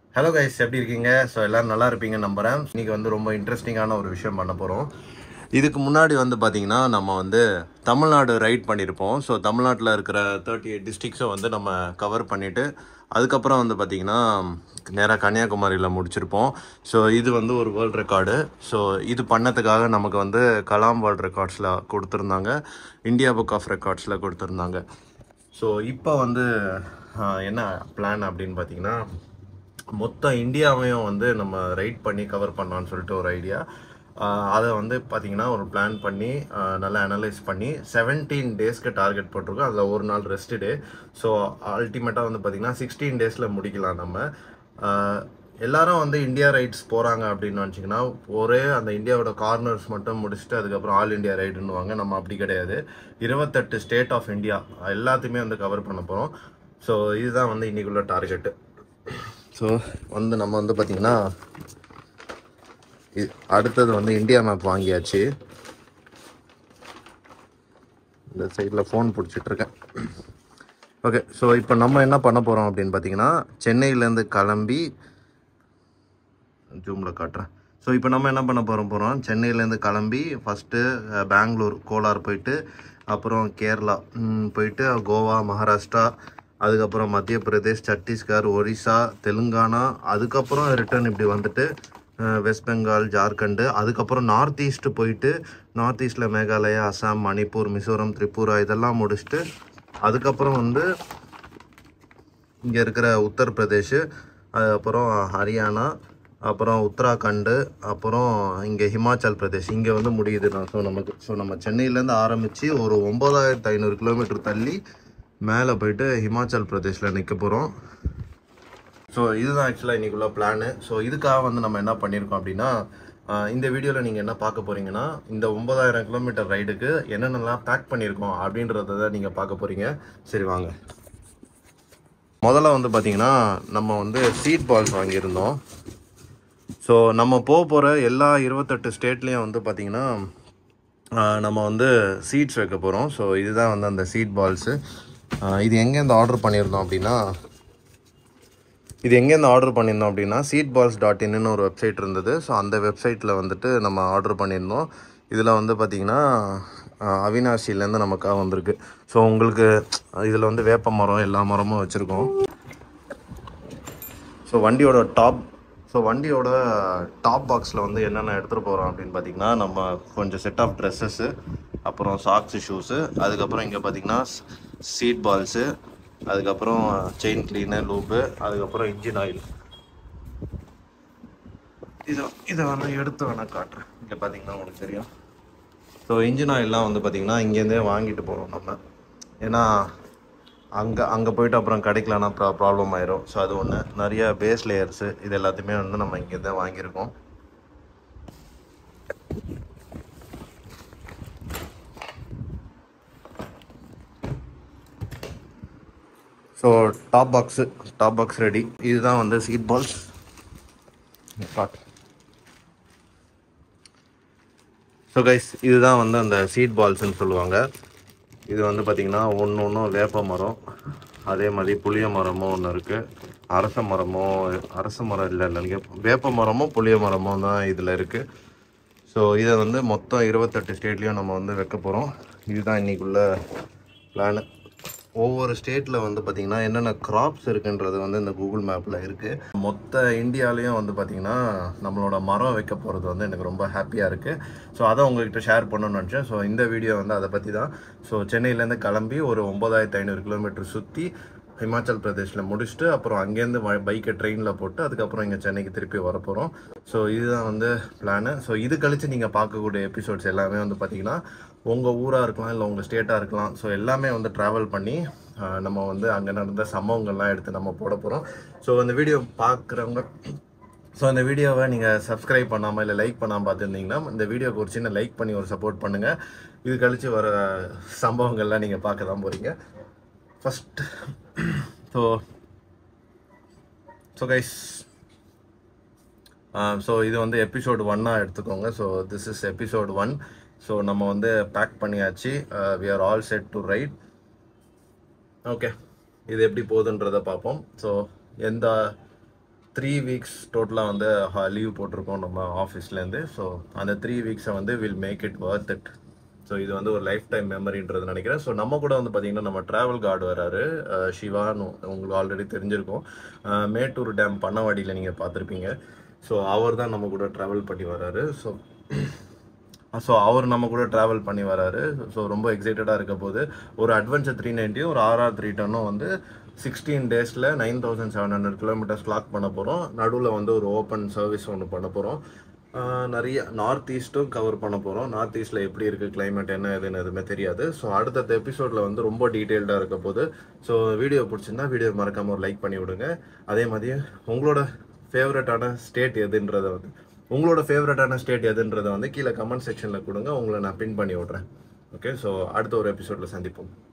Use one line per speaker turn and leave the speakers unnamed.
hello guys எப்படி இருக்கீங்க so எல்லாரும் நல்லா இருப்பீங்கன்னு நம்புகிறேன் இன்னைக்கு வந்து ரொம்ப இன்ட்ரெஸ்டிங்கான ஒரு விஷயம் பண்ண போகிறோம் இதுக்கு முன்னாடி வந்து பார்த்திங்கன்னா நம்ம வந்து தமிழ்நாடு ரைட் பண்ணியிருப்போம் ஸோ தமிழ்நாட்டில் இருக்கிற தேர்ட்டி எயிட் டிஸ்ட்ரிக்ஸை வந்து நம்ம கவர் பண்ணிவிட்டு அதுக்கப்புறம் வந்து பார்த்திங்கன்னா நேராக கன்னியாகுமரியில் முடிச்சிருப்போம் ஸோ இது வந்து ஒரு வேர்ல்ட் ரெக்கார்டு ஸோ இது பண்ணதுக்காக நமக்கு வந்து கலாம் வேர்ல்ட் ரெக்கார்ட்ஸில் கொடுத்துருந்தாங்க இந்தியா புக் ஆஃப் ரெக்கார்ட்ஸில் கொடுத்துருந்தாங்க ஸோ இப்போ வந்து ஆஹ், என்ன பிளான் அப்படின்னு பார்த்தீங்கன்னா மொத்த இந்தியாவையும் வந்து நம்ம ரைட் பண்ணி கவர் பண்ணலாம்னு சொல்லிட்டு ஒரு ஐடியா அதை வந்து பார்த்தீங்கன்னா ஒரு பிளான் பண்ணி ஆஹ், நல்லா அனலைஸ் பண்ணி செவன்டீன் டேஸ்க்கு டார்கெட் போட்டிருக்கோம் அதில் ஒரு நாள் ரெஸ்ட் டே ஸோ அல்டிமேட்டாக வந்து பார்த்தீங்கன்னா சிக்ஸ்டீன் டேஸில் முடிக்கலாம் நம்ம ஆஹ், எல்லாரும் வந்து இந்தியா ரைட்ஸ் போகிறாங்க அப்படின்னு நினச்சிங்கன்னா ஒரே அந்த இந்தியாவோட கார்னர்ஸ் மட்டும் முடிச்சுட்டு அதுக்கப்புறம் ஆல் இந்தியா ரைடுன்னுவாங்க நம்ம அப்படி கிடையாது இருபத்தெட்டு ஸ்டேட் ஆஃப் இந்தியா எல்லாத்தையுமே வந்து கவர் பண்ண போகிறோம் ஸோ இதுதான் வந்து இன்னைக்குள்ள டார்கெட்டு ஸோ வந்து நம்ம வந்து பார்த்திங்கன்னா இது அடுத்தது வந்து இந்தியா மேப் வாங்கியாச்சு இந்த சைடில் ஃபோன் பிடிச்சிட்ருக்கேன் ஓகே ஸோ இப்போ நம்ம என்ன பண்ண போகிறோம் அப்படின்னு பார்த்தீங்கன்னா சென்னையிலேருந்து கிளம்பி ஜூமில் காட்டுறேன் ஸோ இப்போ நம்ம என்ன பண்ண போகிறோம் போகிறோம் சென்னையிலேருந்து கிளம்பி ஃபஸ்ட்டு பெங்களூர் கோலார் போயிட்டு அப்புறம் கேரளா ம், போயிட்டு கோவா மகாராஷ்டிரா அதுக்கப்புறம் மத்திய பிரதேஷ் சத்தீஸ்கர் ஒரிசா தெலுங்கானா அதுக்கப்புறம் ரிட்டர்ன் இப்படி வந்துட்டு அஹ், வெஸ்ட் பெங்கால் ஜார்க்கண்டு அதுக்கப்புறம் நார்த் ஈஸ்ட் போயிட்டு நார்த் ஈஸ்டில் மேகாலயா அசாம் மணிப்பூர் மிசோரம் திரிபுரா இதெல்லாம் முடிச்சுட்டு அதுக்கப்புறம் வந்து இங்கே இருக்கிற உத்தரப்பிரதேஷ் அதுக்கப்புறம் ஹரியானா அப்புறம் உத்தராகண்டு அப்புறம் இங்கே ஹிமாச்சல் பிரதேஷ் இங்கே வந்து முடியுது நான் ஸோ நமக்கு ஸோ நம்ம சென்னையிலேருந்து ஆரம்பித்து ஒரு ஒம்பதாயிரத்து ஐநூறு கிலோமீட்டர் தள்ளி மேலே போயிட்டு ஹிமாச்சல் பிரதேஷில் நிற்க போகிறோம் ஸோ இதுதான் ஆக்சுவலாக இன்றைக்குள்ள பிளானு ஸோ இதுக்காக வந்து நம்ம என்ன பண்ணியிருக்கோம் அப்படின்னா ஆஹ் இந்த வீடியோவில் நீங்கள் என்ன பார்க்க போகிறீங்கன்னா இந்த ஒன்பதாயிரம் கிலோமீட்டர் ரைடுக்கு என்னென்னலாம் பேக் பண்ணியிருக்கோம் அப்படின்றத தான் நீங்கள் பார்க்க போகிறீங்க சரி வாங்க முதல்ல வந்து பார்த்தீங்கன்னா நம்ம வந்து சீட் பால்ஸ் வாங்கியிருந்தோம் ஸோ நம்ம போக போகிற எல்லா இருபத்தெட்டு ஸ்டேட்லேயும் வந்து பார்த்திங்கன்னா ஆஹ் நம்ம வந்து சீட்ஸ் வைக்க போகிறோம் ஸோ இதுதான் வந்து அந்த சீட் பால்ஸு இது எங்கேருந்து ஆர்டர் பண்ணியிருந்தோம் அப்படின்னா இது எங்கேருந்து ஆர்டர் பண்ணியிருந்தோம் அப்படின்னா சீட் பால்ஸ் டாட் இன்னு ஒரு வெப்சைட் இருந்தது ஸோ அந்த வெப்சைட்டில் வந்துட்டு நம்ம ஆர்டர் பண்ணியிருந்தோம் இதில் வந்து பார்த்திங்கன்னா ஆஹ் அவினாஷிலேருந்து நமக்காக வந்திருக்கு ஸோ உங்களுக்கு இதில் வந்து வேப்ப மரம் எல்லா மரமும் வச்சுருக்கோம் ஸோ வண்டியோட டாப் ஸோ வண்டியோட டாப் பாக்ஸில் வந்து என்னென்ன எடுத்துகிட்டு போகிறோம் அப்படின்னு பார்த்தீங்கன்னா நம்ம கொஞ்சம் செட் ஆஃப் ட்ரெஸ்ஸஸ்ஸு அப்புறம் சாக்ஸு ஷூஸு அதுக்கப்புறம் இங்கே பார்த்தீங்கன்னா சீட் பால்ஸு அதுக்கப்புறம் செயின் கிளீனர் லூப்பு அதுக்கப்புறம் இன்ஜின் ஆயில் இதை இதை வேணா எடுத்து வேணா காட்டுறேன் இங்கே பார்த்தீங்கன்னா உங்களுக்கு தெரியும் ஸோ இன்ஜின் ஆயில்லாம் வந்து பார்த்தீங்கன்னா இங்கேருந்தே வாங்கிட்டு போகிறோம் நம்ம ஏன்னா அங்கே அங்கே போயிட்டு அப்புறம் கிடைக்கலனா ப்ரா ப்ராப்ளம் ஆயிரும் ஸோ அது ஒன்று நிறைய பேஸ் லேயர்ஸு இது எல்லாத்தையுமே வந்து நம்ம இங்கேருந்தே வாங்கியிருக்கோம் so top box top box ready இதுதான் வந்து சீட் பால்ஸ் காட்டு ஸோ கைஸ் இதுதான் வந்து அந்த சீட் பால்ஸ்னு சொல்லுவாங்க இது வந்து பார்த்திங்கன்னா ஒன்று ஒன்றும் வேப்ப மரம் அதே மாதிரி புளிய மரமும் ஒன்று இருக்குது அரச மரமும் அரச மரம் இல்லை இல்லை இங்கே வேப்ப மரமும் புளிய மரமும் தான் இதில் இருக்குது ஸோ இதை வந்து மொத்தம் இருபத்தெட்டு ஸ்டேட்லேயும் நம்ம வந்து வைக்க போகிறோம் இதுதான் இன்னைக்குள்ள பிளானு ஒவ்வொரு ஸ்டேட்டில் வந்து பார்த்திங்கன்னா என்னென்ன கிராப்ஸ் இருக்குன்றது வந்து இந்த கூகுள் மேப்பில் இருக்குது மொத்த இந்தியாலேயும் வந்து பார்த்திங்கன்னா நம்மளோட மரம் வைக்க போகிறது வந்து எனக்கு ரொம்ப ஹாப்பியாக இருக்குது ஸோ அதை உங்ககிட்ட ஷேர் பண்ணணும்னு நினச்சேன் ஸோ இந்த வீடியோ வந்து அதை பற்றி தான் ஸோ சென்னையிலேருந்து கிளம்பி ஒரு ஒம்பதாயிரத்து ஐநூறு கிலோமீட்டர் சுற்றி ஹிமாச்சல் பிரதேஷில் முடிச்சுட்டு அப்புறம் அங்கேருந்து பைக்கை ட்ரெயினில் போட்டு அதுக்கப்புறம் இங்கே சென்னைக்கு திருப்பி வர போகிறோம் ஸோ இதுதான் வந்து பிளானு ஸோ இது கழித்து நீங்கள் பார்க்கக்கூடிய எபிசோட்ஸ் எல்லாமே வந்து பார்த்தீங்கன்னா உங்கள் ஊராக இருக்கலாம் இல்லை உங்கள் ஸ்டேட்டாக இருக்கலாம் ஸோ எல்லாமே வந்து ட்ராவல் பண்ணி ஆஹ், நம்ம வந்து அங்கே நடந்த சம்பவங்கள்லாம் எடுத்து நம்ம போட போகிறோம் ஸோ அந்த வீடியோ பார்க்குறவங்க ஸோ இந்த வீடியோவை நீங்கள் சப்ஸ்கிரைப் பண்ணாமல் இல்லை லைக் பண்ணாமல் பார்த்துருந்தீங்கன்னா இந்த வீடியோக்கு ஒரு சின்ன லைக் பண்ணி ஒரு சப்போர்ட் பண்ணுங்கள் இது கழித்து வர சம்பவங்கள்லாம் நீங்கள் பார்க்க தான் போகிறீங்க first so so guys so இது வந்து எபிசோடு ஒன்னாக எடுத்துக்கோங்க so this is episode one so நம்ம வந்து பேக் பண்ணியாச்சு we are all set to ride okay இது எப்படி போகுதுன்றதை பார்ப்போம் ஸோ எந்த த்ரீ வீக்ஸ் டோட்டலாக வந்து லீவ் போட்டிருக்கோம் நம்ம ஆஃபீஸ்லேருந்து ஸோ அந்த த்ரீ வீக்ஸை வந்து will make it worth it so இது வந்து ஒரு லைஃப் டைம் மெமரின்றது நினைக்கிறேன் ஸோ நம்ம கூட வந்து பார்த்தீங்கன்னா நம்ம ட்ராவல் கார்டு வராரு அஹ் சிவான்னு உங்களுக்கு ஆல்ரெடி தெரிஞ்சிருக்கும் அஹ் மேட்டூர் டேம் பண்ணவாடியில் நீங்கள் பார்த்துருப்பீங்க ஸோ அவர் தான் நம்ம கூட ட்ராவல் பண்ணி வராரு ஸோ ஸோ அவர் நம்ம கூட ட்ராவல் பண்ணி வராரு ஸோ ரொம்ப எக்ஸைட்டடாக இருக்க போது ஒரு அட்வென்ச்சர் த்ரீ நைன்ட்டியும் ஒரு ஆர்ஆர் த்ரீ டன்னும் வந்து சிக்ஸ்டீன் டேஸில் nine thousand seven hundred kilometres clock பண்ண போகிறோம் நடுவில் வந்து ஒரு ஓப்பன் சர்வீஸ் ஒன்று பண்ண போகிறோம் நிறைய நார்த் ஈஸ்ட்டும் கவர் பண்ண போகிறோம் நார்த் ஈஸ்ட்டில் எப்படி இருக்குது climate என்ன எதுன்னு எதுவுமே தெரியாது ஸோ அடுத்தடுத்த எபிசோடில் வந்து ரொம்ப டீட்டெயில்டாக இருக்க போது ஸோ வீடியோ பிடிச்சிருந்தா வீடியோ மறக்காமல் ஒரு லைக் பண்ணி விடுங்க அதே மாதிரி உங்களோட ஃபேவரட்டான ஸ்டேட் எதுன்றதை வந்து உங்களோட ஃபேவரட்டான ஸ்டேட் எதுன்றதை வந்து கீழே கமெண்ட் செக்ஷனில் கொடுங்க உங்களை நான் பின் பண்ணி விட்றேன் ஓகே ஸோ அடுத்த ஒரு எபிசோடில் சந்திப்போம்